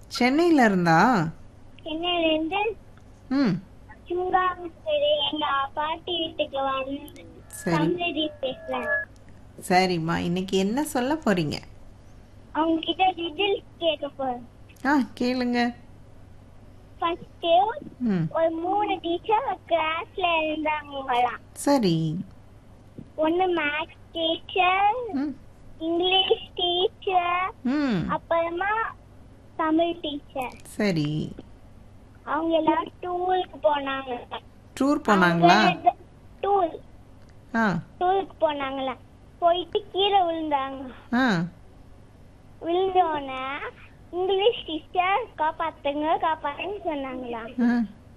சென்னையில இருந்தா சென்னையில இருந்து ம் சுங்காம்புத்தூர் எங்க பாட்டி வீட்டுக்கு வந்து சரி தமிழதி பேசுறேன் சரிம்மா இன்னைக்கு என்ன சொல்ல போறீங்க அவங்க கிட்ட டீட்டெயில்ஸ் கேட்க போறேன் ஆ கேளுங்க ஃபர்ஸ்ட் ம் ஒரு மூணு டீச்சர் கிளாஸ்ல இருந்தாங்களாம் சரி ஒன்னு மேக்ஸ் டீச்சர் ம் இங்கிலீஷ் டீச்சர் ம் அப்புறமா தமிழ் டீச்சர் சரி அவங்க எல்லாரும் டூருக்கு போனாங்க டூர் போனாங்களா டூர் ஆ டூருக்கு போனாங்களா போயிட்டு கீழே விழுந்தாங்க ஆ விழுந்தோடனே இங்கிலீஷ் டீச்சர் காப்பாத்துங்க காப்பாத்துங்க சொன்னாங்களா ஆ.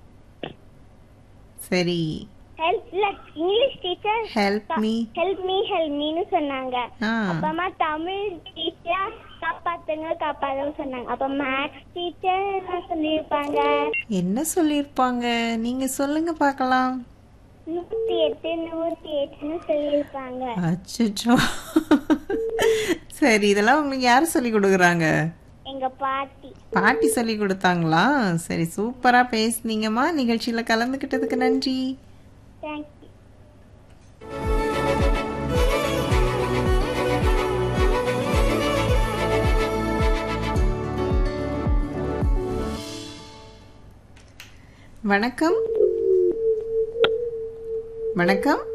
சரி ஹெல்ப் இல்ல English teacher help me help me help மீன்னு சொன்னாங்க ஆ அப்புறமா தமிழ் டீச்சர் காப்பாத்துங்க காப்பாத்துங்க சொன்னாங்க அப்ப மேக்ஸ் டீச்சர் என்ன சொல்லியிருப்பாங்க என்ன சொல்லியிருப்பாங்க நீங்க சொல்லுங்க பார்க்கலாம் நூத்தி எட்டு நூத்தி எட்டுன்னு சொல்லியிருப்பாங்க அச்சோ சரி இதெல்லாம் உங்களுக்கு யார் சொல்லி கொடுக்குறாங்க எங்க பாட்டி பாட்டி சொல்லி கொடுத்தாங்களா சரி சூப்பரா பேசுனீங்கம்மா நிகழ்ச்சியில கலந்துக்கிட்டதுக்கு நன்றி தேங்க்யூ வணக்கம் வணக்கம்